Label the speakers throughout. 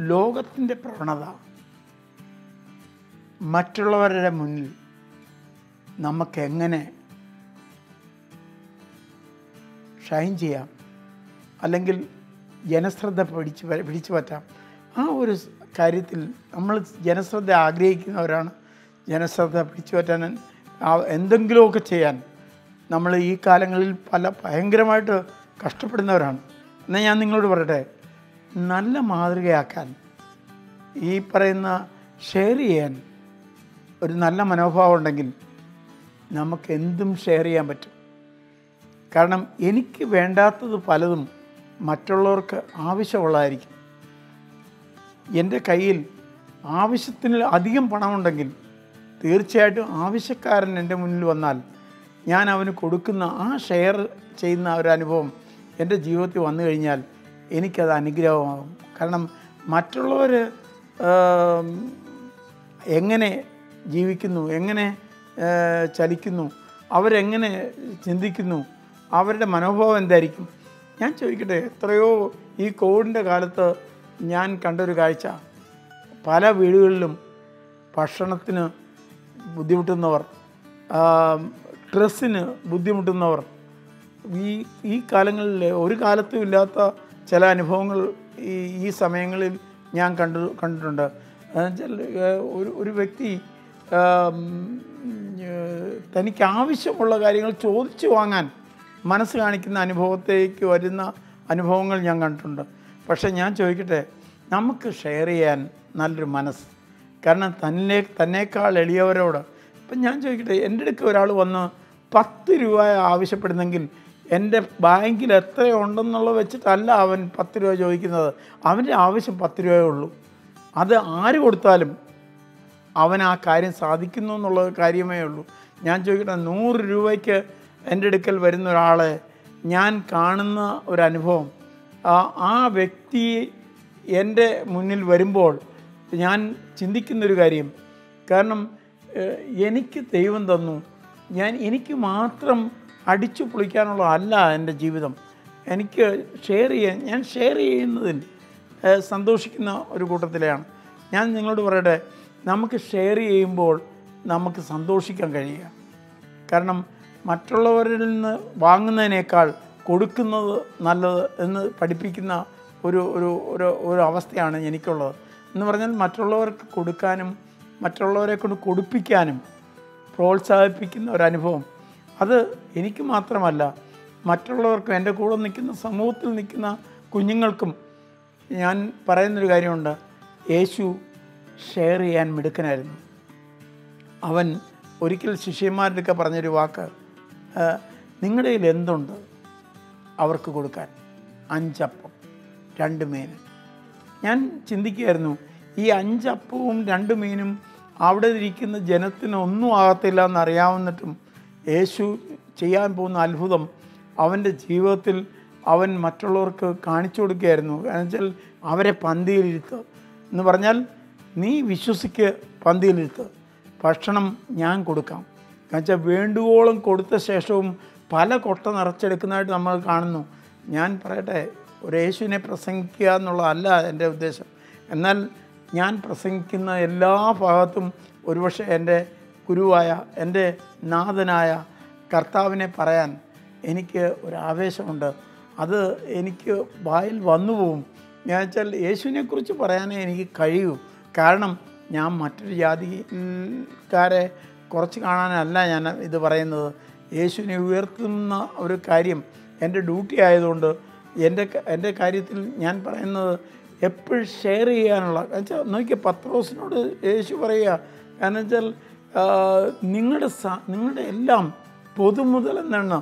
Speaker 1: ലോകത്തിൻ്റെ പ്രവണത മറ്റുള്ളവരുടെ മുന്നിൽ നമുക്ക് എങ്ങനെ ഷൈൻ ചെയ്യാം അല്ലെങ്കിൽ ജനശ്രദ്ധ പിടിച്ച് പ- പിടിച്ചു പറ്റാം ആ ഒരു സ് കാര്യത്തിൽ നമ്മൾ ജനശ്രദ്ധ ആഗ്രഹിക്കുന്നവരാണ് ജനശ്രദ്ധ പിടിച്ചു പറ്റാൻ ആ- എന്തെങ്കിലുമൊക്കെ ചെയ്യാൻ നമ്മൾ ഈ കാലങ്ങളിൽ പല ഭയങ്കരമായിട്ട് കഷ്ടപ്പെടുന്നവരാണ് എന്നാൽ ഞാൻ നിങ്ങളോട് പറയട്ടെ നല്ല മാതൃകയാക്കാൻ ഈ പറയുന്ന ഷെയർ ചെയ്യാൻ ഒരു നല്ല മനോഭാവം ഉണ്ടെങ്കിൽ നമുക്ക് എന്തും ഷെയർ ചെയ്യാൻ പറ്റും കാരണം എനിക്ക് വേണ്ടാത്തത് പലതും മറ്റുള്ളവർക്ക് ആവശ്യമുള്ളതായിരിക്കും എൻ്റെ കയ്യിൽ ആവശ്യത്തിന് അധികം പണമുണ്ടെങ്കിൽ തീർച്ചയായിട്ടും ആവശ്യക്കാരൻ എൻ്റെ മുന്നിൽ വന്നാൽ ഞാൻ അവന് കൊടുക്കുന്ന ആ ഷെയർ ചെയ്യുന്ന ഒരു അനുഭവം എൻ്റെ ജീവിതത്തിൽ വന്നു കഴിഞ്ഞാൽ എനിക്കത് അനുഗ്രഹമാകും കാരണം മറ്റുള്ളവർ എങ്ങനെ ജീവിക്കുന്നു എങ്ങനെ ആ, ചലിക്കുന്നു അവരെങ്ങനെ ചിന്തിക്കുന്നു അവരുടെ മനോഭാവം എന്തായിരിക്കും ഞാൻ ചോദിക്കട്ടെ എത്രയോ ഈ കോവിഡിൻ്റെ കാലത്ത് ഞാൻ കണ്ടൊരു കാഴ്ച പല വീടുകളിലും ഭക്ഷണത്തിന് ബുദ്ധിമുട്ടുന്നവർ ആ, ഡ്രസ്സിന് ബുദ്ധിമുട്ടുന്നവർ ഈ ഈ കാലങ്ങളിൽ ഒരു കാലത്തും ഇല്ലാത്ത ചില അനുഭവങ്ങൾ ഈ ഈ സമയങ്ങളിൽ ഞാൻ കണ്ടു കണ്ടിട്ടുണ്ട് എന്നുവെച്ചാൽ ഒരു ഒരു വ്യക്തി ആം, ഏഹ്, തനിക്ക് ആവശ്യമുള്ള കാര്യങ്ങൾ ചോദിച്ചു വാങ്ങാൻ മനസ്സ് കാണിക്കുന്ന അനുഭവത്തേക്ക് വരുന്ന അനുഭവങ്ങൾ ഞാൻ കണ്ടിട്ടുണ്ട് പക്ഷേ ഞാൻ ചോദിക്കട്ടെ നമുക്ക് ഷെയർ ചെയ്യാൻ നല്ലൊരു മനസ്സ് കാരണം തന്നെ തന്നേക്കാൾ എളിയവരോട് ഇപ്പം ഞാൻ ചോദിക്കട്ടെ എൻ്റെ അടുക്ക് ഒരാൾ വന്ന് പത്ത് രൂപ ആവശ്യപ്പെടുന്നെങ്കിൽ എൻ്റെ ബാങ്കിൽ എത്ര ഉണ്ടെന്നുള്ളത് വെച്ചിട്ടല്ല അവൻ പത്ത് രൂപ ചോദിക്കുന്നത് അവൻ്റെ ആവശ്യം പത്ത് രൂപയേ ഉള്ളൂ അത് ആര് കൊടുത്താലും അവൻ ആ കാര്യം സാധിക്കുന്നു എന്നുള്ള കാര്യമേ ഉള്ളൂ ഞാൻ ചോദിക്കട്ടെ നൂറ് രൂപയ്ക്ക് എൻ്റെ അടുക്കൽ വരുന്ന ഒരാളെ ഞാൻ കാണുന്ന ഒരു അനുഭവം ആ ആ വ്യക്തി എൻ്റെ മുന്നിൽ വരുമ്പോൾ ഞാൻ ചിന്തിക്കുന്നൊരു കാര്യം കാരണം ഏഹ്, എനിക്ക് ദൈവം തന്നു ഞാൻ എനിക്ക് മാത്രം അടിച്ചു പൊളിക്കാനുള്ള അല്ല എൻ്റെ ജീവിതം എനിക്ക് ഷെയർ ചെയ്യാൻ ഞാൻ ഷെയർ ചെയ്യുന്നതിൽ ഏഹ്, സന്തോഷിക്കുന്ന ഒരു കൂട്ടത്തിലെയാണ് ഞാൻ നിങ്ങളോട് പറയട്ടെ നമുക്ക് ഷെയർ ചെയ്യുമ്പോൾ നമുക്ക് സന്തോഷിക്കാൻ കഴിയുക കാരണം മറ്റുള്ളവരിൽ നിന്ന് വാങ്ങുന്നതിനേക്കാൾ കൊടുക്കുന്നത് നല്ലത് എന്ന് പഠിപ്പിക്കുന്ന ഒരു ഒരു ഒരു ഒരു അവസ്ഥയാണ് എനിക്കുള്ളത് എന്ന് പറഞ്ഞാൽ മറ്റുള്ളവർക്ക് കൊടുക്കാനും മറ്റുള്ളവരെ കൊണ്ട് കൊടുപ്പിക്കാനും പ്രോത്സാഹിപ്പിക്കുന്ന ഒരനുഭവം അത് എനിക്ക് മാത്രമല്ല മറ്റുള്ളവർക്കും എൻ്റെ കൂടെ നിൽക്കുന്ന സമൂഹത്തിൽ നിൽക്കുന്ന കുഞ്ഞുങ്ങൾക്കും ഞാൻ പറയുന്നൊരു കാര്യമുണ്ട് യേശു ഷെയർ ചെയ്യാൻ മിടുക്കനായിരുന്നു അവൻ ഒരിക്കൽ ശിഷ്യന്മാരുടെയൊക്കെ പറഞ്ഞൊരു വാക്ക് ആ, നിങ്ങളുടെ കയ്യിൽ എന്തുണ്ട് അവർക്ക് കൊടുക്കാൻ അഞ്ചപ്പം രണ്ട് മീൻ ഞാൻ ചിന്തിക്കുകയായിരുന്നു ഈ അഞ്ചപ്പവും രണ്ട് മീനും അവിടെ ഇരിക്കുന്ന ജനത്തിന് ഒന്നും ആകത്തില്ല എന്നറിയാവുന്നിട്ടും യേശു ചെയ്യാൻ പോകുന്ന അത്ഭുതം അവൻ്റെ ജീവിതത്തിൽ അവൻ മറ്റുള്ളവർക്ക് കാണിച്ചു കൊടുക്കുകയായിരുന്നു കാരണം വെച്ചാൽ അവരെ പന്തിയിലിരുത്തുക എന്ന് പറഞ്ഞാൽ നീ വിശ്വസിക്ക് പന്തിയിലിരുത്ത് ഭക്ഷണം ഞാൻ കൊടുക്കാം കാരണം വെച്ചാൽ വേണ്ടുവോളം കൊടുത്ത ശേഷവും പല കൊട്ട നിറച്ചെടുക്കുന്നതായിട്ട് നമ്മൾ കാണുന്നു ഞാൻ പറയട്ടെ ഒരു യേശുവിനെ പ്രസംഗിക്കുക എന്നുള്ളതല്ല എൻ്റെ ഉദ്ദേശം എന്നാൽ ഞാൻ പ്രസംഗിക്കുന്ന എല്ലാ ഭാഗത്തും ഒരുപക്ഷെ എൻ്റെ ഗുരുവായ എൻ്റെ നാഥനായ കർത്താവിനെ പറയാൻ എനിക്ക് ഒരു ആവേശമുണ്ട് അത് എനിക്ക് വായിൽ വന്നു പോവും ഞാൻ വെച്ചാൽ യേശുവിനെക്കുറിച്ച് പറയാനേ എനിക്ക് കഴിയൂ കാരണം ഞാൻ മറ്റൊരു ജാതിക്കാരെ കുറച്ച് കാണാനല്ല ഞാൻ ഇത് പറയുന്നത് യേശുവിനെ ഉയർത്തുന്ന ഒരു കാര്യം എൻ്റെ ഡ്യൂട്ടി ആയതുകൊണ്ട് എൻ്റെ ക- എൻ്റെ കാര്യത്തിൽ ഞാൻ പറയുന്നത് എപ്പോഴും ഷെയർ ചെയ്യാനുള്ള വെച്ചാൽ നോക്കിയ പത്രോസിനോട് യേശു പറയുക കാരണം വെച്ചാൽ ആ, നിങ്ങളുടെ സ നിങ്ങളുടെ എല്ലാം പൊതുമുതൽ എന്നെണ്ണ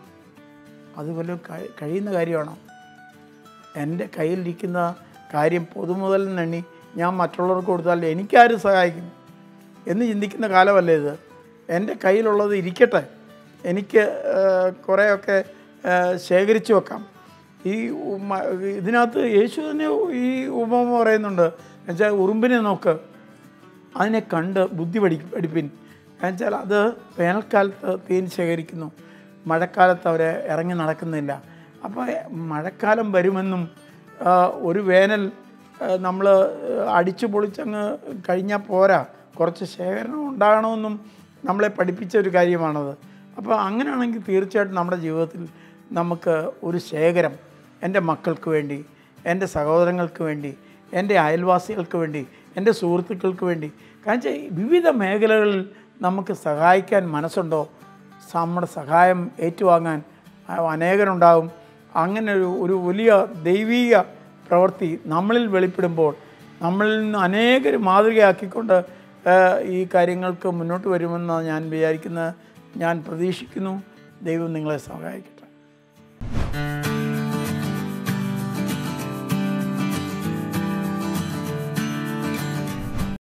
Speaker 1: അത് വല്ല കഴി- കഴിയുന്ന കാര്യമാണോ എൻ്റെ കയ്യിലിരിക്കുന്ന കാര്യം പൊതുമുതൽ എണ്ണി ഞാൻ മറ്റുള്ളവർക്ക് കൊടുത്താൽ എനിക്കാരും സഹായിക്കും എന്ന് ചിന്തിക്കുന്ന കാലമല്ലേ ഇത് എൻ്റെ കയ്യിലുള്ളത് ഇരിക്കട്ടെ എനിക്ക് ആ, കുറേയൊക്കെ ആ, ശേഖരിച്ചു വെക്കാം ഈ ഉമ്മ- ഇതിനകത്ത് യേശു തന്നെ ഈ ഉപമ പറയുന്നുണ്ട് എന്നുവെച്ചാൽ ഉറുമ്പിനെ നോക്ക് അതിനെ കണ്ട് ബുദ്ധി പഠി പഠിപ്പിൻ എന്നുവെച്ചാൽ അത് വേനൽക്കാലത്ത് തേൻ ശേഖരിക്കുന്നു മഴക്കാലത്ത് അവർ ഇറങ്ങി നടക്കുന്നില്ല അപ്പോൾ മഴക്കാലം വരുമെന്നും ആ, ഒരു വേനൽ നമ്മൾ അടിച്ചു പൊളിച്ചങ്ങ് കഴിഞ്ഞാൽ പോരാ കുറച്ച് ശേഖരണം ഉണ്ടാകണമെന്നും നമ്മളെ പഠിപ്പിച്ച ഒരു കാര്യമാണത് അപ്പോൾ അങ്ങനെയാണെങ്കിൽ തീർച്ചയായിട്ടും നമ്മുടെ ജീവിതത്തിൽ നമുക്ക് ഒരു ശേഖരം എൻ്റെ മക്കൾക്ക് വേണ്ടി എൻ്റെ സഹോദരങ്ങൾക്ക് വേണ്ടി എൻ്റെ അയൽവാസികൾക്ക് വേണ്ടി എൻ്റെ സുഹൃത്തുക്കൾക്ക് വേണ്ടി കാരണം വെച്ചാൽ വിവിധ മേഖലകളിൽ നമുക്ക് സഹായിക്കാൻ മനസ്സുണ്ടോ നമ്മുടെ സഹായം ഏറ്റുവാങ്ങാൻ അനേകരുണ്ടാകും അങ്ങനെ ഒരു ഒരു വലിയ ദൈവീക പ്രവൃത്തി നമ്മളിൽ വെളിപ്പെടുമ്പോൾ നമ്മളിൽ നിന്ന് അനേകർ മാതൃകയാക്കിക്കൊണ്ട് ഏഹ്, ഈ കാര്യങ്ങൾക്ക് മുന്നോട്ട് വരുമെന്ന് ഞാൻ വിചാരിക്കുന്നത് ഞാൻ പ്രതീക്ഷിക്കുന്നു ദൈവം നിങ്ങളെ സഹായിക്കട്ടെ